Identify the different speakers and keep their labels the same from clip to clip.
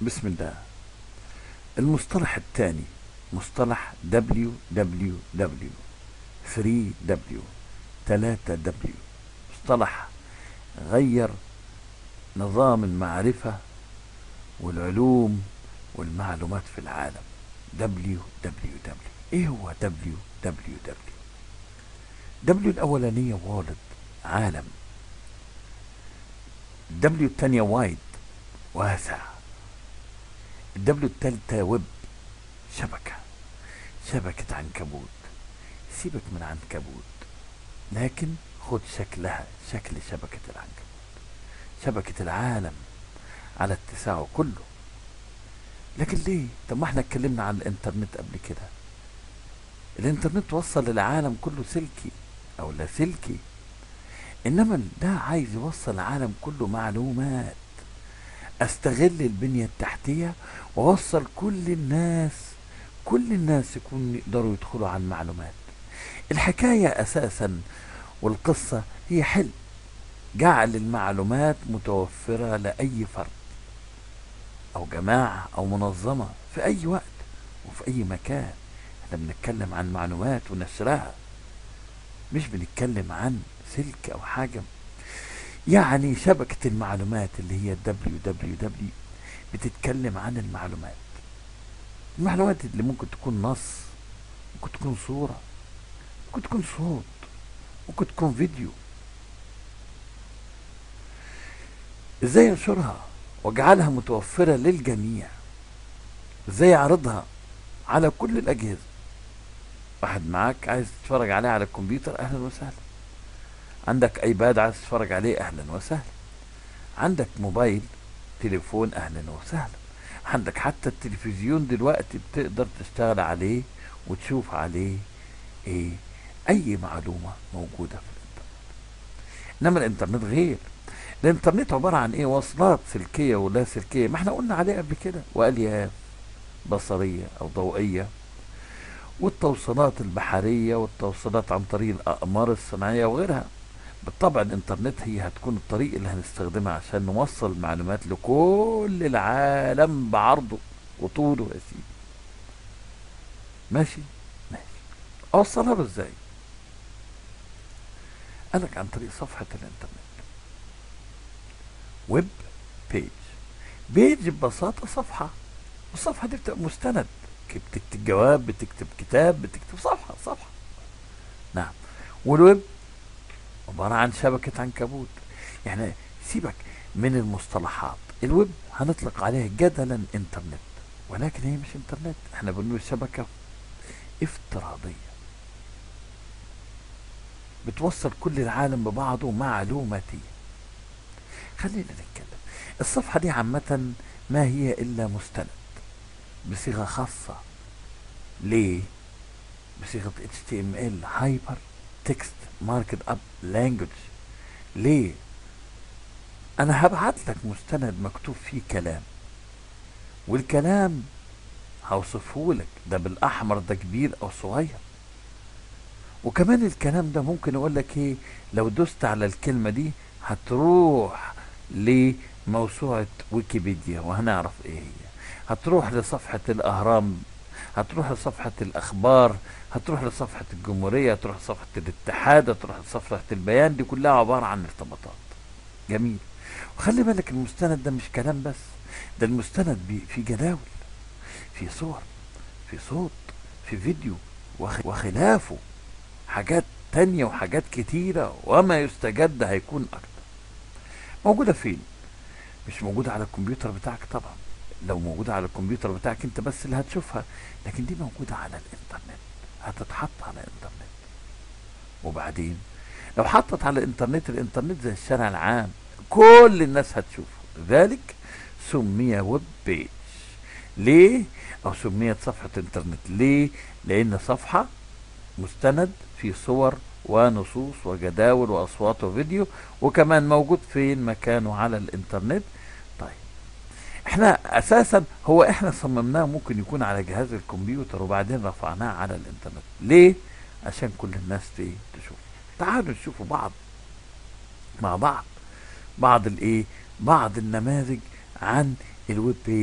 Speaker 1: بسم الله المصطلح الثاني مصطلح www 3W 3W مصطلح غير نظام المعرفة والعلوم والمعلومات في العالم www ايه هو www W الأولانية وولد عالم الدبليو الثانية وايد واسع الدبليو الثالثة ويب شبكة شبكة عنكبوت سيبك من عنكبوت لكن خد شكلها شكل شبكة العنكبوت شبكة العالم على اتساعه كله لكن ليه طب ما احنا اتكلمنا عن الانترنت قبل كده الانترنت وصل للعالم كله سلكي او لاسلكي انما ده عايز يوصل العالم كله معلومات استغل البنية التحتية واوصل كل الناس كل الناس يكون يقدروا يدخلوا على المعلومات الحكاية اساسا والقصة هي حل جعل المعلومات متوفرة لأي فرد أو جماعة أو منظمة في أي وقت وفي أي مكان احنا بنتكلم عن معلومات ونشرها مش بنتكلم عن سلك أو حاجة يعني شبكة المعلومات اللي هي www بتتكلم عن المعلومات المعلومات اللي ممكن تكون نص ممكن تكون صورة ممكن تكون صوت ممكن تكون فيديو ازاي انشرها واجعلها متوفرة للجميع ازاي اعرضها على كل الاجهزة واحد معاك عايز تتفرج عليه على الكمبيوتر اهلا وسهلا عندك ايباد عايز تتفرج عليه اهلا وسهلا عندك موبايل تليفون اهلا وسهلا عندك حتى التلفزيون دلوقتي بتقدر تشتغل عليه وتشوف عليه ايه اي معلومة موجودة في الانترنت انما الانترنت غير الانترنت عبارة عن ايه وصلات سلكية ولا سلكية ما احنا قلنا عليه قبل كده والياف بصرية او ضوئية والتوصيلات البحرية والتوصيلات عن طريق الأقمار الصناعية وغيرها بالطبع الانترنت هي هتكون الطريق اللي هنستخدمها عشان نوصل المعلومات لكل العالم بعرضه وطوله يا سيدي ماشي ماشي اوصلها له ازاي قالك عن طريق صفحة الانترنت ويب بيج بيج ببساطة صفحة والصفحة دي بتبقى مستند بتكتب جواب بتكتب كتاب بتكتب صفحة صفحة نعم والويب عبارة عن شبكة عنكبوت يعني سيبك من المصطلحات الويب هنطلق عليها جدلا انترنت ولكن هي مش انترنت احنا بنقول شبكة افتراضية بتوصل كل العالم ببعضه معلوماتية خلينا نتكلم الصفحة دي عامة ما هي إلا مستند بصيغة خاصة ليه؟ بصيغة HTML Hyper Text Marked Up Language ليه؟ أنا هبعت لك مستند مكتوب فيه كلام والكلام هوصفه لك ده بالأحمر ده كبير أو صغير وكمان الكلام ده ممكن أقول لك إيه لو دوست على الكلمة دي هتروح لموسوعة ويكيبيديا وهنعرف إيه هي هتروح لصفحة الأهرام هتروح لصفحة الأخبار هتروح لصفحة الجمهورية هتروح لصفحة الاتحاد هتروح لصفحة البيان دي كلها عبارة عن ارتباطات جميل وخلي بالك المستند ده مش كلام بس ده المستند بي في جداول في صور في صوت في فيديو وخ- وخلافه حاجات تانية وحاجات كتيرة وما يستجد هيكون أكتر موجودة فين؟ مش موجودة على الكمبيوتر بتاعك طبعا لو موجودة على الكمبيوتر بتاعك انت بس اللي هتشوفها لكن دي موجودة على الانترنت هتتحط على الانترنت وبعدين لو حطت على الانترنت الانترنت زي الشارع العام كل الناس هتشوفه ذلك سمي ويب بيج ليه او سميت صفحة انترنت ليه لان صفحة مستند في صور ونصوص وجداول واصوات وفيديو وكمان موجود فين مكانه على الانترنت طيب احنا اساسا هو احنا صممناه ممكن يكون على جهاز الكمبيوتر وبعدين رفعناه على الانترنت ليه عشان كل الناس ت- تشوف تعالوا نشوفوا بعض مع بعض بعض الايه بعض النماذج عن الويب بيج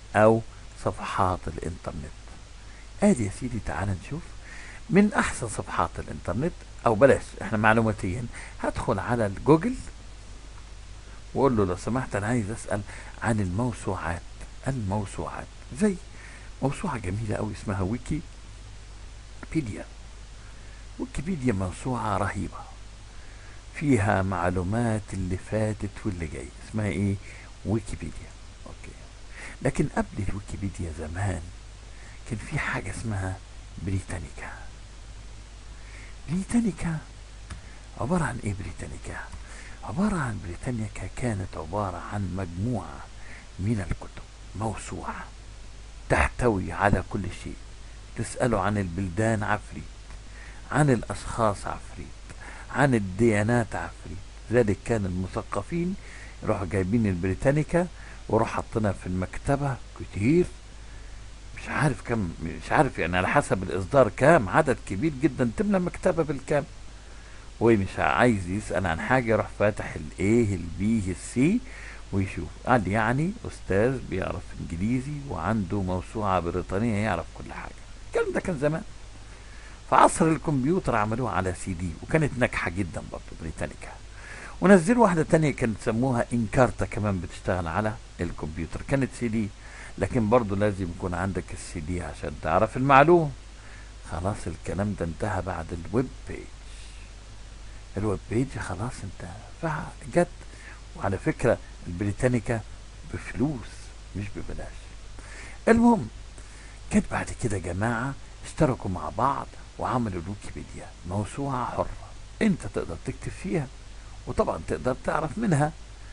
Speaker 1: او صفحات الانترنت ادي يا سيدي تعال نشوف من احسن صفحات الانترنت او بلاش احنا معلوماتيا هدخل على الجوجل واقول له لو سمحت انا عايز اسال عن الموسوعات الموسوعات زي موسوعه جميله قوي اسمها ويكي بيديا ويكيبيديا موسوعه رهيبه فيها معلومات اللي فاتت واللي جاي اسمها ايه ويكيبيديا اوكي لكن قبل الويكيبيديا زمان كان في حاجه اسمها بريتانيكا بريتانيكا عباره عن ايه بريتانيكا عباره عن بريتانيكا كانت عباره عن مجموعه من الكتب موسوعه تحتوي على كل شيء تساله عن البلدان عفريت عن الاشخاص عفريت عن الديانات عفريت ذلك كان المثقفين يروحوا جايبين البريتانيكا ويروحوا حاطينها في المكتبة كتير مش عارف كم مش عارف يعني على حسب الإصدار كام عدد كبير جدا تملى المكتبة بالكام ومش عايز يسأل عن حاجة يروح فاتح الايه البي السي ويشوف قال يعني أستاذ بيعرف إنجليزي وعنده موسوعة بريطانية يعرف كل حاجة الكلام ده كان زمان في عصر الكمبيوتر عملوها على سي دي وكانت ناجحة جدا برضه بريتانيكا ونزلوا واحدة تانية كانت سموها انكارتا كمان بتشتغل على الكمبيوتر كانت سي دي لكن برضه لازم يكون عندك السي دي عشان تعرف المعلومة خلاص الكلام ده انتهى بعد الويب بيج الويب بيج خلاص انتهى فجت وعلى فكرة البريتانيكا بفلوس مش ببلاش المهم كانت بعد كده جماعة اشتركوا مع بعض وعملوا الويكيبيديا موسوعة حرة انت تقدر تكتب فيها وطبعا تقدر تعرف منها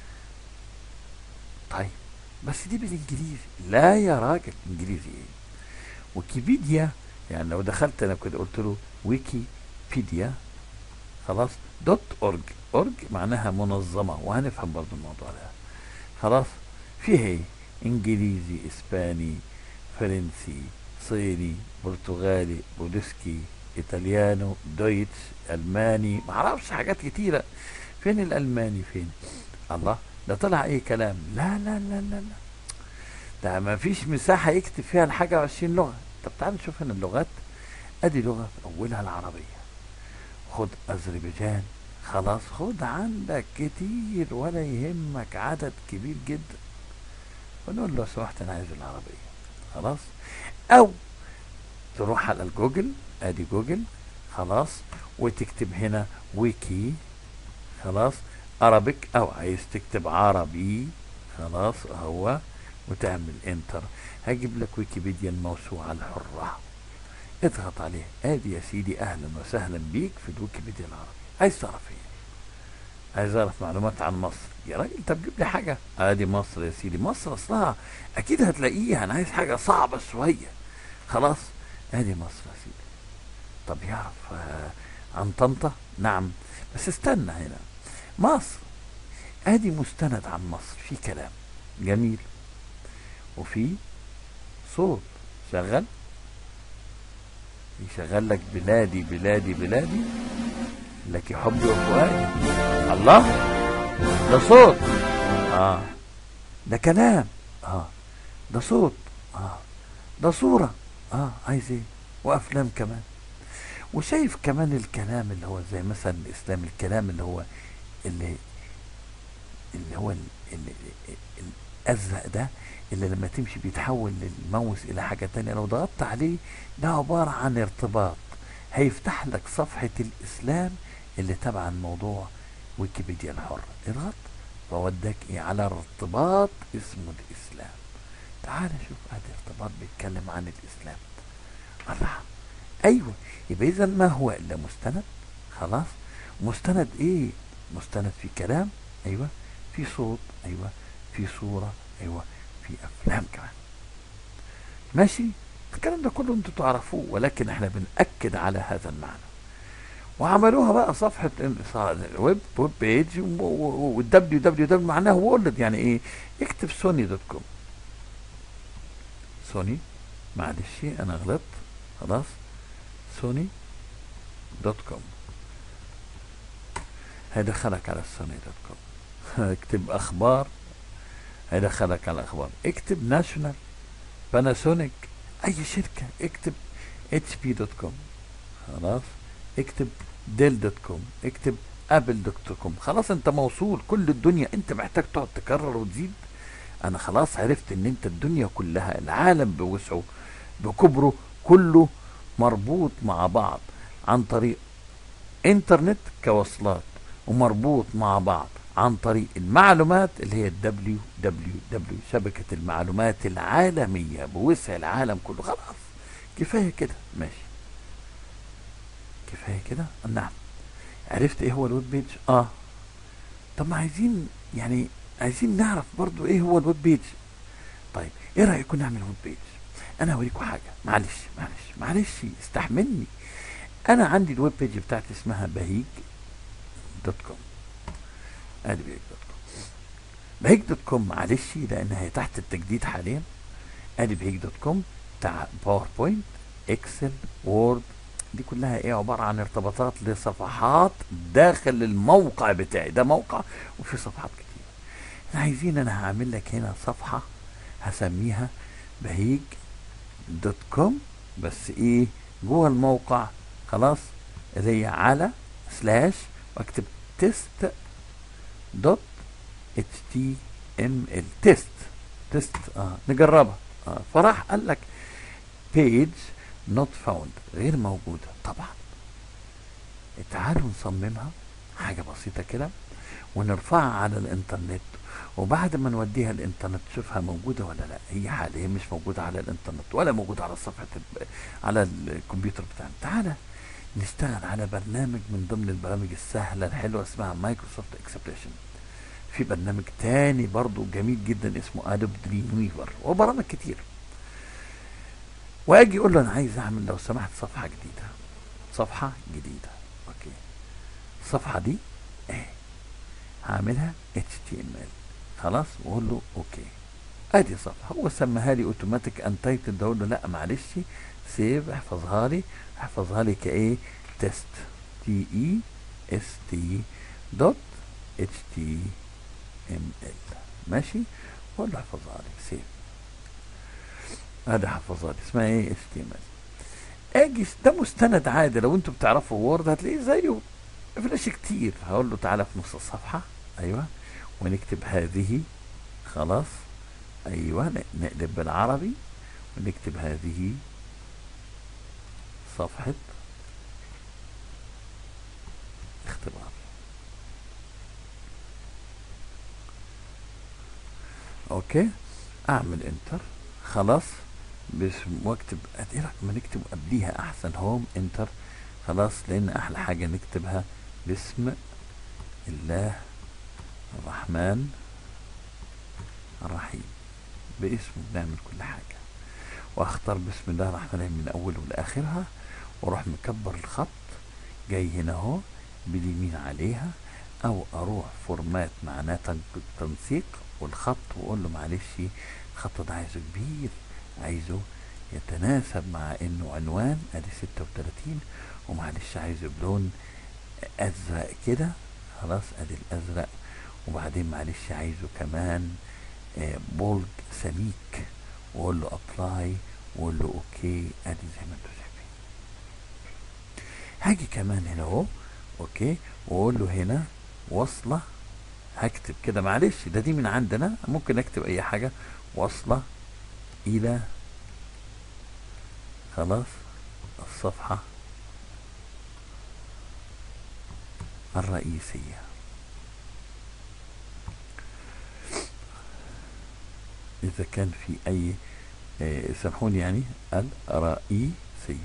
Speaker 1: طيب بس دي بالانجليزي لا يا راجل انجليزي ايه ويكيبيديا يعني لو دخلت انا كده قلت له ويكيبيديا خلاص دوت اورج اورج معناها منظمه وهنفهم برضو الموضوع ده خلاص فيها ايه انجليزي اسباني فرنسي صيني برتغالي بولسكي ايطاليانو دويتش الماني معرفش حاجات كتيره فين الالماني فين الله ده طلع ايه كلام لا لا لا لا لا ده ما فيش مساحه يكتب فيها الحاجه 20 لغه طب تعال نشوف هنا اللغات ادي لغه في اولها العربيه خد اذربيجان خلاص خد عندك كتير ولا يهمك عدد كبير جدا ونقول له لو سمحت انا عايز العربيه خلاص او تروح على الجوجل ادي جوجل خلاص وتكتب هنا ويكي خلاص ارابيك او عايز تكتب عربي خلاص اهو وتعمل انتر هجيب لك ويكيبيديا الموسوعة الحرة اضغط عليه ادي يا سيدي اهلا وسهلا بيك في الويكيبيديا العربي عايز تعرف ايه عايز اعرف معلومات عن مصر يا راجل طب جيب لي حاجه ادي مصر يا سيدي مصر اصلها اكيد هتلاقيها انا عايز حاجه صعبه شويه خلاص ادي مصر يا سيدي طب يعرف آه عن طنطا نعم بس استنى هنا مصر ادي مستند عن مصر في كلام جميل وفي صوت شغل يشغل لك بلادي بلادي بلادي لك حبي وفؤادي الله ده صوت اه ده كلام اه ده صوت اه ده صورة اه عايز ايه وافلام كمان وشايف كمان الكلام اللي هو زي مثلا الاسلام الكلام اللي هو اللي اللي هو ال- ال- ال- الازرق ده اللي لما تمشي بيتحول للماوس الى حاجة تانية لو ضغطت عليه ده عبارة عن ارتباط هيفتح لك صفحة الاسلام اللي تبع الموضوع ويكيبيديا الحر اضغط فوداك ايه على ارتباط اسمه الاسلام تعال شوف ادي ارتباط بيتكلم عن الاسلام الله ايوه يبقى اذا ما هو الا مستند خلاص مستند ايه مستند في كلام ايوه في صوت ايوه في صورة ايوه في افلام كمان ماشي الكلام ده كله انتوا تعرفوه ولكن احنا بنأكد على هذا المعنى وعملوها بقى صفحة ويب ويب بيج والدبليو دبليو دبليو معناها وورلد يعني ايه اكتب سوني دوت كوم سوني معلش انا غلطت خلاص سوني دوت كوم هيدخلك على السوني دوت كوم اكتب اخبار هيدخلك على الاخبار اكتب ناشونال باناسونيك اي شركه اكتب اتش بي دوت كوم خلاص اكتب ديل دوت كوم اكتب ابل دوت كوم خلاص انت موصول كل الدنيا انت محتاج تقعد تكرر وتزيد انا خلاص عرفت ان انت الدنيا كلها العالم بوسعه بكبره كله مربوط مع بعض عن طريق انترنت كوصلات ومربوط مع بعض عن طريق المعلومات اللي هي الدبليو دبليو دبليو شبكة المعلومات العالمية بوسع العالم كله خلاص كفاية كده ماشي كفاية كده نعم عرفت ايه هو الويب بيج اه طب ما عايزين يعني عايزين نعرف برضو ايه هو الويب بيج طيب ايه رايكم نعمل ويب بيج انا هوريكم حاجه معلش معلش معلش استحملني انا عندي الويب بيج بتاعتي اسمها بهيج دوت كوم ادي بهيج دوت كوم بهيج دوت كوم معلش لان هي تحت التجديد حاليا ادي بهيج دوت كوم بتاع باوربوينت اكسل وورد دي كلها ايه عباره عن ارتباطات لصفحات داخل الموقع بتاعي ده موقع وفي صفحات كتير احنا عايزين انا هعمل لك هنا صفحه هسميها بهيج دوت كوم بس ايه جوه الموقع خلاص اللي هي على سلاش واكتب تيست دوت اتش تي ام ال تيست تيست اه نجربها اه فراح قال لك بيج نوت فاوند غير موجوده طبعا تعالوا نصممها حاجه بسيطه كده ونرفعها على الانترنت وبعد ما نوديها الانترنت تشوفها موجوده ولا لا هي حاليا مش موجوده على الانترنت ولا موجوده على صفحه الب... على الكمبيوتر بتاعنا تعالى نشتغل على برنامج من ضمن البرامج السهله الحلوه اسمها مايكروسوفت اكسبريشن في برنامج تاني برضو جميل جدا اسمه ادوب دريم ويفر وبرامج كتير واجي اقول له انا عايز اعمل لو سمحت صفحه جديده صفحه جديده اوكي الصفحه دي ايه هعملها HTML خلاص واقول له اوكي ادي صفحه هو سماها لي اوتوماتيك انتايتد اقول له لا معلش سيف احفظها لي احفظها لي كايه تيست تي اي اس تي دوت اتش تي ام ال ماشي واقول له احفظها لي سيف هذا حفظها لي اسمها ايه اتش تي ام ال اجي ده مستند عادي لو انتوا بتعرفوا وورد هتلاقيه زيه فلاش كتير هقول له تعالى في نص الصفحه ايوه ونكتب هذه خلاص ايوه نقلب بالعربي ونكتب هذه صفحة اختبار اوكي اعمل انتر خلاص باسم واكتب ايه رايك ما نكتب قبليها احسن هوم انتر خلاص لان احلى حاجة نكتبها باسم الله الرحمن الرحيم باسمه بنعمل كل حاجة واختار بسم الله الرحمن الرحيم من اوله لاخرها واروح مكبر الخط جاي هنا اهو باليمين عليها او اروح فورمات معناه تنسيق والخط واقول له معلش الخط ده عايزه كبير عايزه يتناسب مع انه عنوان ادي 36 ومعلش عايزه بلون ازرق كده خلاص ادي الازرق وبعدين معلش عايزه كمان آه بولد سميك واقول له ابلاي واقول له اوكي ادي زي ما انتم شايفين هاجي كمان هنا اهو اوكي واقول له هنا وصله هكتب كده معلش ده دي من عندنا ممكن اكتب اي حاجه وصله الى خلاص الصفحه الرئيسيه إذا كان في أي آه سامحوني يعني الرئيسية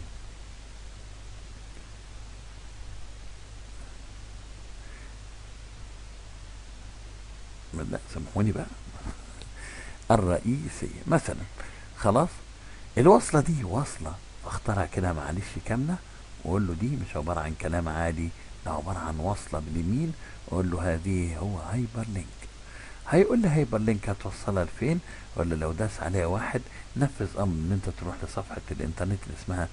Speaker 1: لا سامحوني بقى الرئيسية مثلا خلاص الوصلة دي وصلة اختارها كده معلش كاملة واقول له دي مش عبارة عن كلام عادي ده عبارة عن وصلة باليمين اقول له هذه هو هايبر لينك هيقول لي هايبر لينك هتوصلها لفين ولا لو داس عليها واحد نفذ امر ان انت تروح لصفحه الانترنت اللي اسمها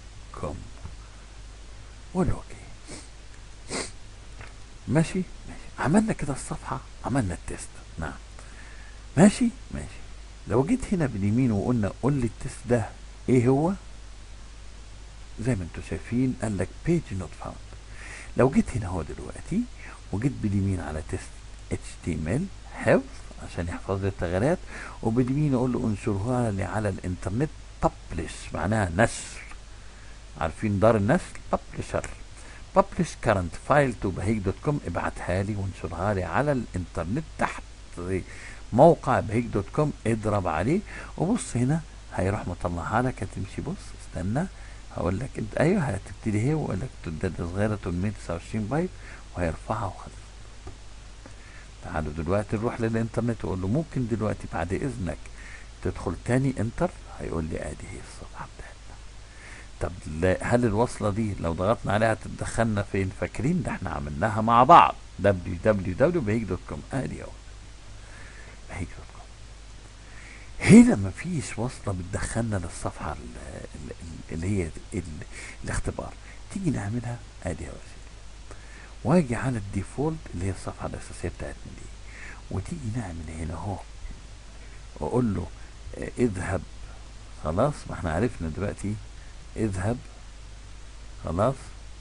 Speaker 1: www.bahig.com قول اوكي ماشي ماشي عملنا كده الصفحة عملنا التست نعم ماشي ماشي لو جيت هنا باليمين وقلنا قول لي التست ده ايه هو زي ما انتم شايفين قال لك بيج نوت فاوند لو جيت هنا هو دلوقتي وجيت باليمين على تيست HTML حفظ عشان يحفظ لي الثغرات وباليمين اقول له انشرها لي على الانترنت publish معناها نشر عارفين دار النشر publisher publish current file to bahig دوت كوم ابعتها لي وانشرها لي على الانترنت تحت موقع بهيج دوت كوم اضرب عليه وبص هنا هيروح مطلعها لك هتمشي بص استنى هقول لك انت ايوه هتبتدي هي ويقول لك تدد صغيره 829 بايت وهيرفعها وخلاص تعالوا دلوقتي نروح للانترنت واقول له ممكن دلوقتي بعد اذنك تدخل تاني انتر هيقول لي ادي هي الصفحه بتاعتنا طب هل الوصله دي لو ضغطنا عليها تدخلنا فين فاكرين ده احنا عملناها مع بعض www.behig.com ادي اهو behig.com هنا مفيش وصله بتدخلنا للصفحه اللي هي الاختبار تيجي نعملها ادي يا سيدي واجي على الديفولت اللي هي الصفحه الاساسيه بتاعتنا دي وتيجي نعمل هنا اهو واقول له اه اذهب خلاص ما احنا عرفنا دلوقتي اذهب خلاص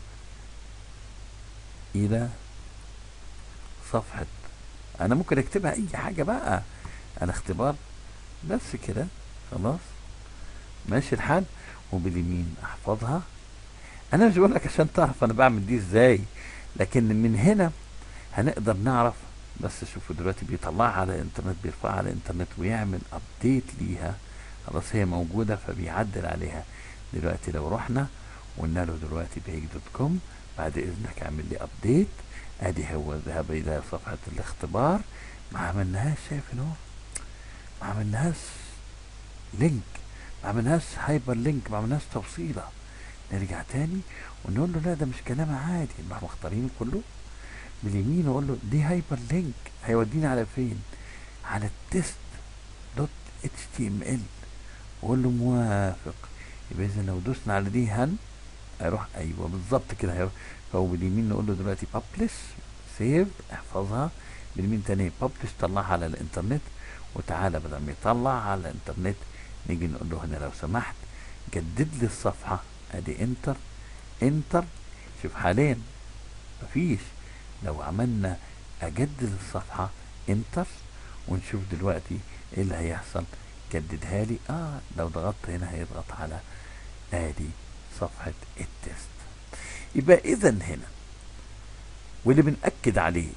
Speaker 1: الى صفحة انا ممكن اكتبها اي حاجة بقى انا اختبار بس كده خلاص ماشي الحال وباليمين احفظها انا مش بقول لك عشان تعرف انا بعمل دي ازاي لكن من هنا هنقدر نعرف بس شوفوا دلوقتي بيطلعها على الانترنت بيرفعها على الانترنت ويعمل ابديت ليها خلاص هي موجوده فبيعدل عليها دلوقتي لو رحنا وقلنا له دلوقتي بهيج دوت كوم بعد اذنك اعمل لي ابديت ادي هو ذهب الى صفحه الاختبار ما عملناهاش شايف اهو ما عملناهاش لينك ما عملناش هايبر لينك ما عملناش توصيله نرجع تاني ونقول له لا ده مش كلام عادي نروح مختارين كله باليمين واقول له دي هايبر لينك هيوديني على فين على التست دوت اتش تي ام ال واقول له موافق يبقى اذا لو دوسنا على دي هن هيروح ايوه بالظبط كده هيروح فهو باليمين نقول له دلوقتي بابلش سيف احفظها باليمين تاني بابلش طلعها على الانترنت وتعالى بدل ما يطلع على الانترنت نيجي نقول له هنا لو سمحت جدد لي الصفحه ادي انتر انتر شوف حاليا مفيش لو عملنا اجدد الصفحة انتر ونشوف دلوقتي ايه اللي هيحصل جددها لي اه لو ضغطت هنا هيضغط على ادي صفحة التست يبقى اذا هنا واللي بنأكد عليه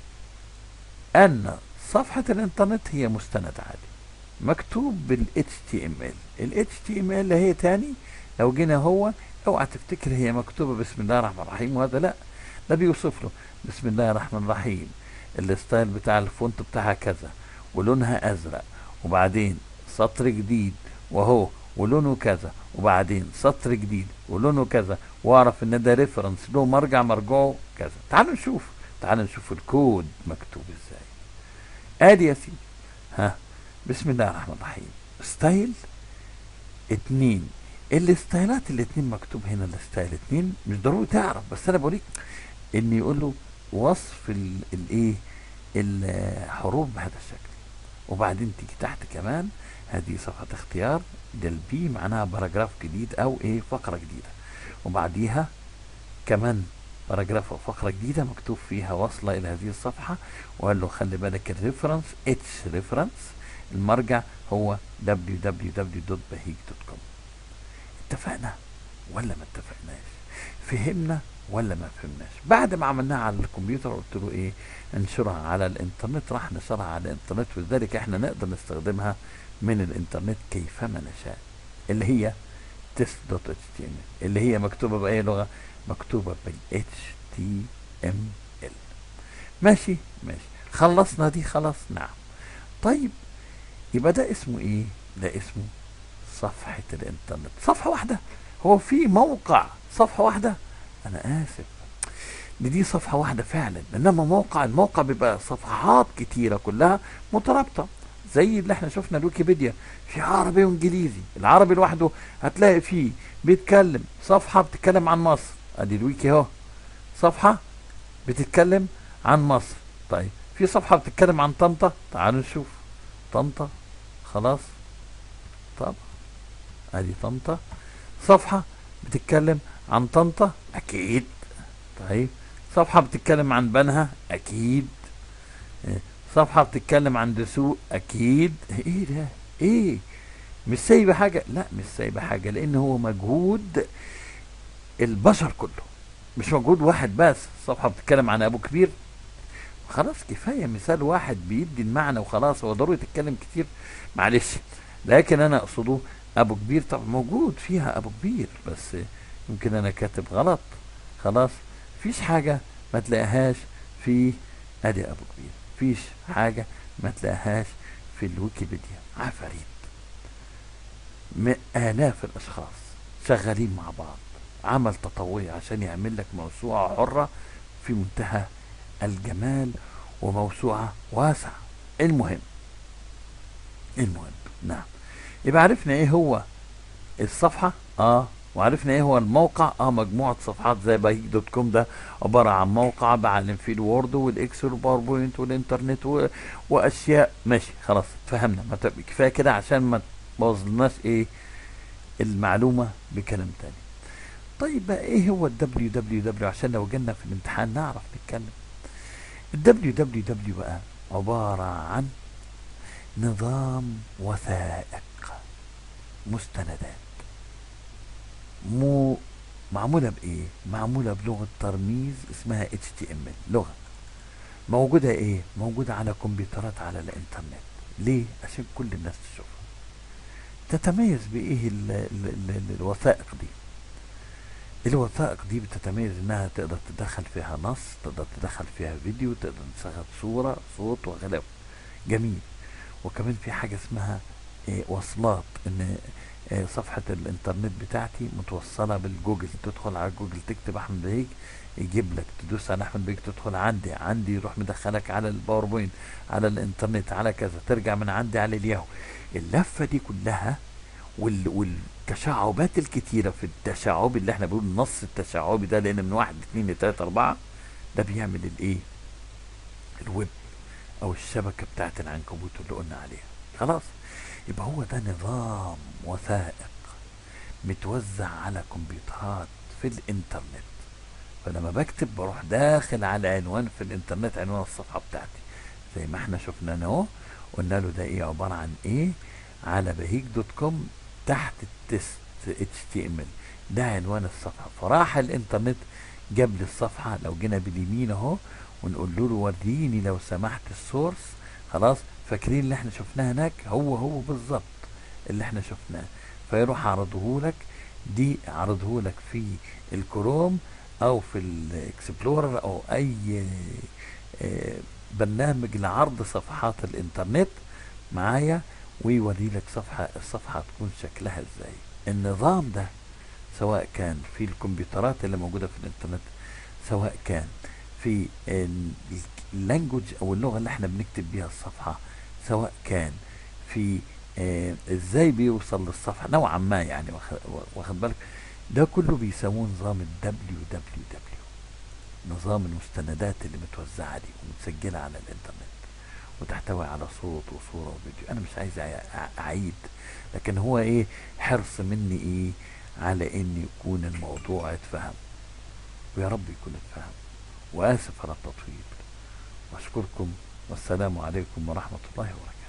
Speaker 1: ان صفحة الانترنت هي مستند عادي مكتوب بال HTML ال HTML هي تاني لو جينا هو اوعى تفتكر هي مكتوبة بسم الله الرحمن الرحيم وهذا لا ده بيوصف له بسم الله الرحمن الرحيم الستايل بتاع الفونت بتاعها كذا ولونها ازرق وبعدين سطر جديد وهو ولونه كذا وبعدين سطر جديد ولونه كذا واعرف ان ده ريفرنس له مرجع مرجعه كذا تعالوا نشوف تعالوا نشوف الكود مكتوب ازاي ادي يا سيدي ها بسم الله الرحمن الرحيم ستايل اتنين الستايلات الاتنين مكتوب هنا الستايل اتنين مش ضروري تعرف بس انا بوريك ان يقول له وصف الايه الحروف بهذا الشكل وبعدين تيجي تحت كمان هذه صفحة اختيار ده البي معناها باراجراف جديد او ايه فقرة جديدة وبعديها كمان باراجراف او فقرة جديدة مكتوب فيها وصلة الى هذه الصفحة وقال له خلي بالك الريفرنس اتش ريفرنس المرجع هو www.bahig.com اتفقنا ولا ما اتفقناش فهمنا ولا ما فهمناش بعد ما عملناها على الكمبيوتر قلت له ايه انشرها على الانترنت راح نشرها على الانترنت ولذلك احنا نقدر نستخدمها من الانترنت كيفما نشاء اللي هي تست دوت اتش تي ام اللي هي مكتوبه باي لغه مكتوبه بال اتش تي ام ال ماشي ماشي خلصنا دي خلاص نعم طيب يبقى ده اسمه ايه ده اسمه صفحة الانترنت صفحة واحدة هو في موقع صفحة واحدة انا اسف دي, دي صفحة واحدة فعلا انما موقع الموقع بيبقى صفحات كتيرة كلها مترابطة زي اللي احنا شفنا الويكيبيديا في عربي وانجليزي العربي لوحده هتلاقي فيه بيتكلم صفحة بتتكلم عن مصر ادي الويكي اهو صفحة بتتكلم عن مصر طيب في صفحة بتتكلم عن طنطا تعالوا نشوف طنطا خلاص طب ادي طنطا صفحة بتتكلم عن طنطا اكيد طيب صفحة بتتكلم عن بنها اكيد إيه، صفحة بتتكلم عن دسوق اكيد ايه ده ايه مش سايبة حاجة لا مش سايبة حاجة لان هو مجهود البشر كله مش مجهود واحد بس صفحة بتتكلم عن ابو كبير خلاص كفاية مثال واحد بيدي المعنى وخلاص هو ضروري تتكلم كتير معلش لكن انا اقصده ابو كبير طبعا موجود فيها ابو كبير بس يمكن انا كاتب غلط خلاص فيش حاجة ما تلاقيهاش في ادي ابو كبير فيش حاجة ما تلاقيهاش في الويكيبيديا عفاريت م- آلاف الأشخاص شغالين مع بعض عمل تطوعي عشان يعمل لك موسوعة حرة في منتهى الجمال وموسوعة واسعة المهم المهم نعم يبقى عرفنا ايه هو الصفحة اه وعرفنا ايه هو الموقع اه مجموعة صفحات زي باي دوت كوم ده عبارة عن موقع بعلم فيه الوورد والاكسل والباوربوينت والانترنت و... واشياء ماشي خلاص فهمنا ما ت- كفاية كده عشان ما تبوظلناش ايه المعلومة بكلام تاني طيب بقى ايه هو الدبليو دبليو دبليو عشان لو جينا في الامتحان نعرف نتكلم الدبليو دبليو دبليو بقى عبارة عن نظام وثائق مستندات مو معمولة بإيه؟ معمولة بلغة ترميز اسمها HTML لغة موجودة إيه؟ موجودة على كمبيوترات على الإنترنت ليه؟ عشان كل الناس تشوفها تتميز بإيه ال ال ال ال الوثائق دي؟ الوثائق دي بتتميز انها تقدر تدخل فيها نص تقدر تدخل فيها فيديو تقدر تشغل صورة صوت وغلاف جميل وكمان في حاجة اسمها إيه وصلات ان إيه صفحة الانترنت بتاعتي متوصلة بالجوجل تدخل على جوجل تكتب احمد بهيج يجيب لك تدوس على احمد بهيج تدخل عندي عندي يروح مدخلك على الباوربوينت على الانترنت على كذا ترجع من عندي على الياهو اللفة دي كلها وال والتشعبات الكتيرة في التشعب اللي احنا بنقول النص التشعبي ده لان من واحد اتنين لتلاتة اربعة ده بيعمل الايه الويب او الشبكة بتاعت العنكبوت اللي قلنا عليها خلاص يبقى هو ده نظام وثائق متوزع على كمبيوترات في الانترنت فلما بكتب بروح داخل على عنوان في الانترنت عنوان الصفحة بتاعتي زي ما احنا شفنا هنا اهو قلنا له ده ايه عبارة عن ايه على بهيج دوت كوم تحت التست اتش تي ام ال ده عنوان الصفحة فراح الانترنت جاب لي الصفحة لو جينا باليمين اهو ونقول له وريني لو سمحت السورس خلاص فاكرين اللي احنا شفناه هناك هو هو بالظبط اللي احنا شفناه فيروح عرضه لك دي عرضه لك في الكروم او في الاكسبلورر او اي آه، برنامج لعرض صفحات الانترنت معايا ويوري لك صفحة الصفحة تكون شكلها ازاي النظام ده سواء كان في الكمبيوترات اللي موجودة في الانترنت سواء كان في اللانجوج او اللغة اللي احنا بنكتب بيها الصفحة سواء كان في آه، ازاي بيوصل للصفحة نوعا ما يعني واخد- واخد بالك ده كله بيسموه نظام الدبليو دبليو دبليو نظام المستندات اللي متوزعة دي ومتسجلة على الانترنت وتحتوي على صوت وصورة وفيديو انا مش عايز أع- اعيد لكن هو ايه حرص مني ايه على ان يكون الموضوع اتفهم ويا رب يكون اتفهم واسف على التطويل واشكركم والسلام عليكم ورحمة الله وبركاته